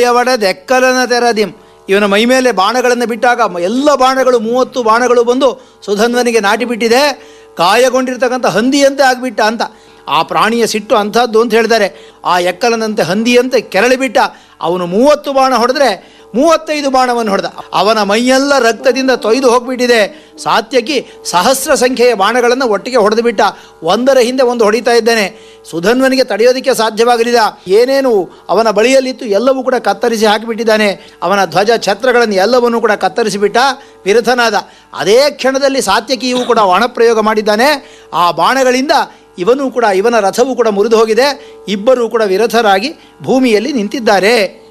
ಒಡೆದೆಕ್ಕಲನ ತೆರದಿಂ ಇವನ ಮೈ ಮೇಲೆ ಬಾಣಗಳನ್ನು ಬಿಟ್ಟಾಗ ಮ- ಎಲ್ಲ ಬಾಣಗಳು ಮೂವತ್ತು ಬಾಣಗಳು ಬಂದು ಸುಧನ್ವನಿಗೆ ನಾಟಿ ಬಿಟ್ಟಿದೆ ಗಾಯಗೊಂಡಿರ್ತಕ್ಕಂಥ ಹಂದಿಯಂತೆ ಆಗಿಬಿಟ್ಟ ಅಂತ ಆ ಪ್ರಾಣಿಯ ಸಿಟ್ಟು ಅಂಥದ್ದು ಅಂತ ಹೇಳಿದ್ದಾರೆ ಆ ಎಕ್ಕಲನಂತೆ ಹಂದಿಯಂತೆ ಕೆರಳಿಬಿಟ್ಟ ಅವನು ಮೂವತ್ತು ಬಾಣ ಹೊಡೆದ್ರೆ ಮೂವತ್ತೈದು ಬಾಣವನ್ನು ಹೊಡೆದ ಅವನ ಮೈಯೆಲ್ಲ ರಕ್ತದಿಂದ ತೊಯ್ದು ಹೋಗ್ಬಿಟ್ಟಿದೆ ಸಾತ್ಯಕಿ ಸಹಸ್ರ ಸಂಖ್ಯೆಯ ಬಾಣಗಳನ್ನು ಒಟ್ಟಿಗೆ ಹೊಡೆದು ಬಿಟ್ಟ ಒಂದರ ಹಿಂದೆ ಒಂದು ಹೊಡಿತಾ ಇದ್ದಾನೆ ಸುಧನ್ವನಿಗೆ ತಡೆಯೋದಕ್ಕೆ ಸಾಧ್ಯವಾಗಲಿಲ್ಲ ಏನೇನು ಅವನ ಬಳಿಯಲ್ಲಿತ್ತು ಎಲ್ಲವೂ ಕೂಡ ಕತ್ತರಿಸಿ ಹಾಕಿಬಿಟ್ಟಿದ್ದಾನೆ ಅವನ ಧ್ವಜ ಛತ್ರಗಳನ್ನು ಎಲ್ಲವನ್ನೂ ಕೂಡ ಕತ್ತರಿಸಿಬಿಟ್ಟ ವಿರಥನಾದ ಅದೇ ಕ್ಷಣದಲ್ಲಿ ಸಾತ್ಯಕಿಯೂ ಕೂಡ ಬಾಣಪ್ರಯೋಗ ಮಾಡಿದ್ದಾನೆ ಆ ಬಾಣಗಳಿಂದ ಇವನು ಕೂಡ ಇವನ ರಥವು ಕೂಡ ಮುರಿದು ಹೋಗಿದೆ ಇಬ್ಬರೂ ಕೂಡ ವಿರಥರಾಗಿ ಭೂಮಿಯಲ್ಲಿ ನಿಂತಿದ್ದಾರೆ